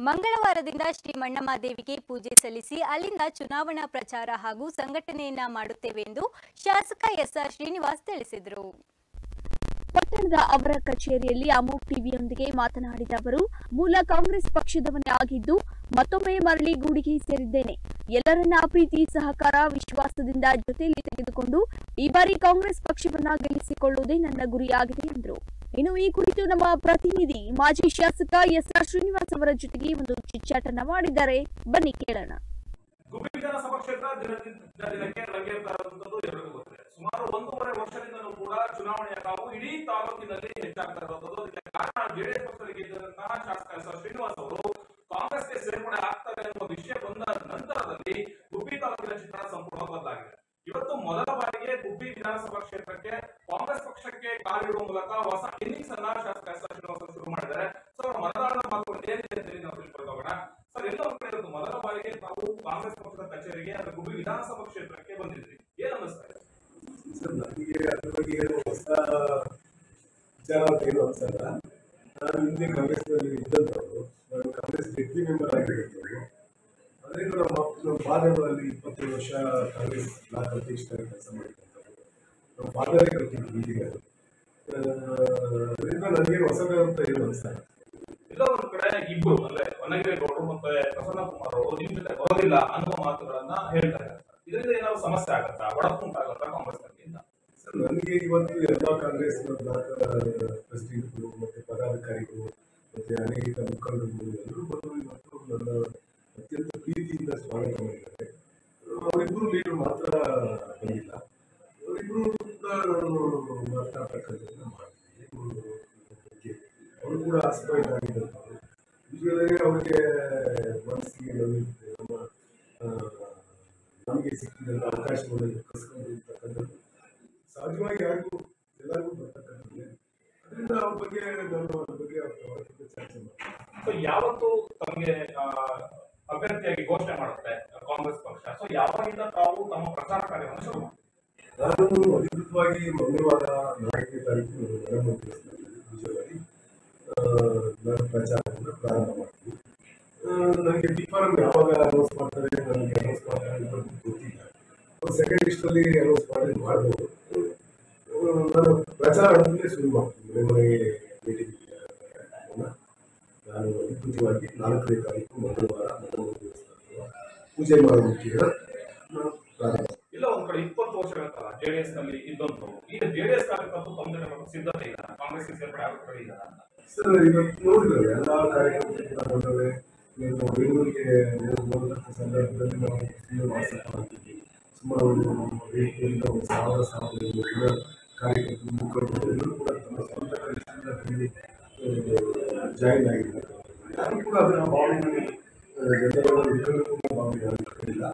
ಮಂಗಳವಾರದಿಂದ ಶ್ರೀ ಮಣ್ಣಮ್ಮಾದೇವಿಗೆ ಪೂಜೆ ಸಲ್ಲಿಸಿ ಅಲ್ಲಿಂದ ಚುನಾವಣಾ ಪ್ರಚಾರ ಹಾಗೂ ಸಂಘಟನೆಯನ್ನ ಮಾಡುತ್ತೇವೆ ಎಂದು ಶಾಸಕ ಎಸ್ಆರ್ ಶ್ರೀನಿವಾಸ್ ತಿಳಿಸಿದರು ಪಟ್ಟಣದ ಅವರ ಕಚೇರಿಯಲ್ಲಿ ಅಮೋಕ್ ಟಿವಿಯೊಂದಿಗೆ ಮಾತನಾಡಿದ ಅವರು ಮೂಲ ಕಾಂಗ್ರೆಸ್ ಪಕ್ಷದವನೇ ಆಗಿದ್ದು ಮತ್ತೊಮ್ಮೆ ಮರಳಿ ಗೂಡಿಗೆ ಸೇರಿದ್ದೇನೆ ಎಲ್ಲರನ್ನ ಪ್ರೀತಿ ಸಹಕಾರ ವಿಶ್ವಾಸದಿಂದ ಜೊತೆಯಲ್ಲಿ ತೆಗೆದುಕೊಂಡು ಈ ಬಾರಿ ಕಾಂಗ್ರೆಸ್ ಪಕ್ಷವನ್ನ ಗೆಲ್ಲಿಸಿಕೊಳ್ಳುವುದೇ ನನ್ನ ಗುರಿಯಾಗಿದೆ ಎಂದರು ಇನ್ನು ಈ ಕುರಿತು ನಮ್ಮ ಪ್ರತಿನಿಧಿ ಮಾಜಿ ಶಾಸಕ ಎಸ್ಆರ್ ಶ್ರೀನಿವಾಸ್ ಅವರ ಜೊತೆಗೆ ಒಂದು ಚಿಚ್ಚಾಟನ ಮಾಡಿದ್ದಾರೆ ಬನ್ನಿ ಕೇಳೋಣ ಗುಬ್ಬಿ ವಿಧಾನಸಭಾ ಕ್ಷೇತ್ರ ದಿನದಿಂದ ದಿನಕ್ಕೆ ರಂಗೇರ್ತಾ ಇರುವಂತದ್ದು ಎಲ್ಲರಿಗೂ ಗೊತ್ತಿದೆ ಸುಮಾರು ಒಂದೂವರೆ ವರ್ಷದಿಂದಲೂ ಕೂಡ ಚುನಾವಣೆಯ ಕಾವು ಇಡೀ ತಾಲೂಕಿನಲ್ಲಿ ಹೆಚ್ಚಾಗ್ತಾ ಇರುವಂತದ್ದು ಇದಕ್ಕೆ ಕಾರಣ ಜೆಡಿಎಸ್ ಪಕ್ಷದಲ್ಲಿ ಗೆದ್ದಂತಹ ಶಾಸಕ ಎಸ್ ಆರ್ ಶ್ರೀನಿವಾಸ್ ಅವರು ಕಾಂಗ್ರೆಸ್ಗೆ ಸೇರ್ಪಡೆ ಆಗ್ತಾರೆ ಎಂಬ ವಿಷಯ ಬಂದ ನಂತರದಲ್ಲಿ ಗುಬ್ಬಿ ತಾಲೂಕಿನ ಚಿತ್ರಣ ಸಂಪೂರ್ಣ ಬದಲಾಗಿದೆ ಇವತ್ತು ಮೊದಲ ಬಾರಿಗೆ ಗುಬ್ಬಿ ವಿಧಾನಸಭಾ ಕ್ಷೇತ್ರಕ್ಕೆ ಕಾಂಗ್ರೆಸ್ ಪಕ್ಷಕ್ಕೆ ಕಾಲಿಡುವ ಮೂಲಕ ಹೊಸ ಇನ್ನಿಂಗ್ಸ್ ಅನ್ನ ಶಾಸಕ ಎಸ್ ಆರ್ ಶ್ರೀನಿವಾಸ್ ಅವರು ಶುರು ಮಾಡಿದ್ದಾರೆ ಸೊ ಅವರ ಮತದಾರರ ಮಾತುಗಳು ಏನಿದೆ ಅಂತ ಹೇಳಿ ನಾವು ತಿಳ್ಕೊಳ್ಬೋಣ ಸರ್ ಎಲ್ಲ ಒಂದ್ ಕಡೆ ಇರೋದು ಮೊದಲ ಬಾರಿಗೆ ತಾವು ಕಾಂಗ್ರೆಸ್ ಪಕ್ಷದ ಕಚೇರಿಗೆ ಅಂದ್ರೆ ಗುಬ್ಬಿ ವಿಧಾನಸಭಾ ಕ್ಷೇತ್ರಕ್ಕೆ ಬಂದಿದ್ರಿ ಏನ್ ಅನ್ನಿಸ್ತಾ ಇದೆ ಸರ್ ನನಗೆ ಅದ್ರ ಬಗ್ಗೆ ಏನು ಹೊಸ ವಿಚಾರ ಅಂತ ಏನು ಅನ್ಸಲ್ಲ ನಾನು ಹಿಂದೆ ಕಾಂಗ್ರೆಸ್ನಲ್ಲಿ ಇದ್ದಂಥವ್ರು ನಾನು ಕಾಂಗ್ರೆಸ್ ಡೆಪ್ಟಿ ಮೆಂಬರ್ ಆಗಿರೋದು ಅದರಿಂದ ನಮ್ಮ ಅಪ್ಪ- ನಮ್ಮ ಫಾದರ್ನಲ್ಲಿ ಇಪ್ಪತ್ತೈದು ವರ್ಷ ಕಾಂಗ್ರೆಸ್ ಬ್ಲಾಕ್ ಅಧ್ಯಕ್ಷರಾಗಿ ಕೆಲಸ ಮಾಡಿದಂಥವ್ರು ನಮ್ಮ ಫಾದರೇ ಕಟ್ಟಿದ್ದು ಮೀಟಿಂಗ್ ಅದು ಅದರಿಂದ ನನಗೇನು ಹೊಸದಂತ ಏನು ಅನ್ಸಲ್ಲ ಇಲ್ಲ ಒಂದ್ ಕಡೆ ಇಬ್ರು ಅಂದ್ರೆ ಒಣಗಿರಿ ಗೌಡರು ಮತ್ತೆ ಪ್ರಸನ್ನ ಕುಮಾರ್ ಅವರು ನಿಮ್ ಜೊತೆ ಬರೋದಿಲ್ಲ ಅನ್ನುವ ಮಾತುಗಳನ್ನ ಹೇಳ್ತಾರೆ ಇದರಿಂದ ಏನಾದ್ರು ಸಮಸ್ಯೆ ಆಗತ್ತಾ ಒಡಕುಂಟಾಗತ್ತಾ ಕಾಂಗ್ರೆಸ್ ಕಡೆಯಿಂದ ಸರ್ ನನಗೆ ಇವತ್ತು ಎಲ್ಲ ಕಾಂಗ್ರೆಸ್ ಬ್ಲಾಕ್ ಪ್ರೆಸಿಡೆಂಟ್ಗಳು ಮತ್ತೆ ಪದಾಧಿಕಾರಿಗಳು ಮತ್ತೆ ಅನೇಕ ಮುಖಂಡರು ಎಲ್ಲರೂ ಬಂದು ಇವತ್ತು ನನ್ನ ಅತ್ಯಂತ ಪ್ರೀತಿಯಿಂದ ಸ್ವಾಗತ ಮಾಡಿದ್ದಾರೆ ಅವರಿಬ್ಬರು ಲೀಡರ್ ಮಾತ್ರ ಬಂದಿಲ್ಲ ಅವರಿಬ್ಬರು ಕೂಡ ನಾನು ಮಾತನಾಡ್ತಕ್ಕಂಥದ್ದನ್ನ ಮಾಡ್ತೀನಿ ಇವ್ರ ಬಗ್ಗೆ ಅವರು ಕೂಡ ಆಸ್ಪೈಟ್ ಆಗಿದ್ದಂಥವ್ರು ಯೂಶ್ವಲಾಗಿ ಅವ್ರಿಗೆ ಮನಸ್ಸಿಗೆ ನೋವಿರುತ್ತೆ ನಮ್ಮ ಆ, ನಮಗೆ ಸಿಕ್ಕಿದಂಥ ಅವಕಾಶಗಳನ್ನು ಕಸ್ಕೊಂಡಿರ್ತಕ್ಕಂಥದ್ದು ಸಹಜವಾಗಿ ಯಾರಿಗೂ ಎಲ್ಲರಿಗೂ ಬರ್ತಕ್ಕಂಥದ್ದೇ ಅದರಿಂದ ಅವ್ರ ಬಗ್ಗೆ ನಾನು ಅವ್ರ ಬಗ್ಗೆ ಅವ್ರ ಜೊತೆ ಚರ್ಚೆ ಮಾಡ್ತೀನಿ ಸೊ ಯಾವತ್ತು ತಮಗೆ ಆ, ಅಭ್ಯರ್ಥಿಯಾಗಿ ಘೋಷಣೆ ಮಾಡುತ್ತೆ ಕಾಂಗ್ರೆಸ್ ಪಕ್ಷ ಸೊ ಯಾವಾಗಿಂದ ತಾವು ತಮ್ಮ ಪ್ರಚಾರ ಕಾರ್ಯವನ್ನು ಶುರು ಮಾಡ್ತೀವಿ ನಾನು ಅಧಿಕೃತವಾಗಿ ಮಂಗಳವಾರ ನಾಲ್ಕನೇ ತಾರೀಕು ನವೆಂಬರ್ ನಿಜವಾಗಿ ನಾನು ಪ್ರಚಾರವನ್ನು ಪ್ರಾರಂಭ ಮಾಡ್ತೀನಿ ಆ, ನನಗೆ ಡಿ ಫಾರಂ ಯಾವಾಗ ಅನೌನ್ಸ್ ಮಾಡ್ತಾರೆ ನನಗೆ ಅನೌನ್ಸ್ ಮಾಡ್ತಾರೆ ಅಂತ ಗೊತ್ತಿಲ್ಲ ಸೆಕೆಂಡ್ ಲಿಸ್ಟಲ್ಲಿ ಅನೌನ್ಸ್ ಮಾಡಿ ಮಾಡ್ಬೋದು ಆ, ನಾನು ಪ್ರಚಾರ ಅಂತಲೇ ಶುರು ಮಾಡ್ತೀನಿ ಮನೆ ಮನೆಗೆ ಮೀಟಿಂಗ್ ನಾನು ಅಧಿಕೃತವಾಗಿ ನಾಲ್ಕನೇ ತಾರೀಕು ಮಂಗಳವಾರ ಮಂಗಳವಾರ ದೇವಸ್ಥಾನ ಪೂಜೆ ಮಾಡೋದಕ್ಕೆ ನಾನು ಪ್ರಾರಂಭ ಇಲ್ಲ ಒಂದ್ ಕಡೆ ಇಪ್ಪತ್ತು ವರ್ಷಗಳ ಕಾಲ ಜೆಡಿಎಸ್ ನಲ್ಲಿ ಇದ್ದಂತು ಈಗ ಜೆಡಿಎಸ್ ಕಾರ್ಯಕರ್ತರು ತಮ್ಮದೇ ಸಿದ್ಧತೆ ಇಲ್ಲ ಕಾಂಗ್ರೆಸ್ಗೆ ಸೇರ್ಪಡೆ ಆಗುತ್ತಾರೆ ಇಲ್ಲ ಅಂತ ಸರ್ ಇವತ್ತು ನೋಡಿದ್ರೆ ಎಲ್ಲ ಕಾರ್ಯಕ್ರಮಗಳು ಕೂಡ ಬಂದವೆ ಇವತ್ತು ಬೆಂಗಳೂರಿಗೆ ಹೋದಂಥ ಸಂದರ್ಭದಲ್ಲಿ ನಾವು ಸುಮ್ಮನೆ ವಾಟ್ಸಪ್ ಮಾಡ್ತಿದ್ವಿ ಸುಮಾರು ಒಂದು ಎಂಟರಿಂದ ಒಂದು ಸಾವಿರ ಸಾವಿರದ ಐನೂರು ಜನ ಕಾರ್ಯಕರ್ತರು ಮುಖಂಡರು ಎಲ್ಲರೂ ಕೂಡ ತಮ್ಮ ಸ್ವಂತ ಕೆಲಸದಿಂದ ಜಾಯಿನ್ ಆಗಿದ್ದಾರೆ ಯಾರು ಕೂಡ ಅದರ ಭಾವನೆಯಲ್ಲಿ ಜನರ ವಿಕಲಕ್ಕೂ ಭಾವನೆ ಯಾರು ಇಟ್ಕೊಂಡಿಲ್ಲ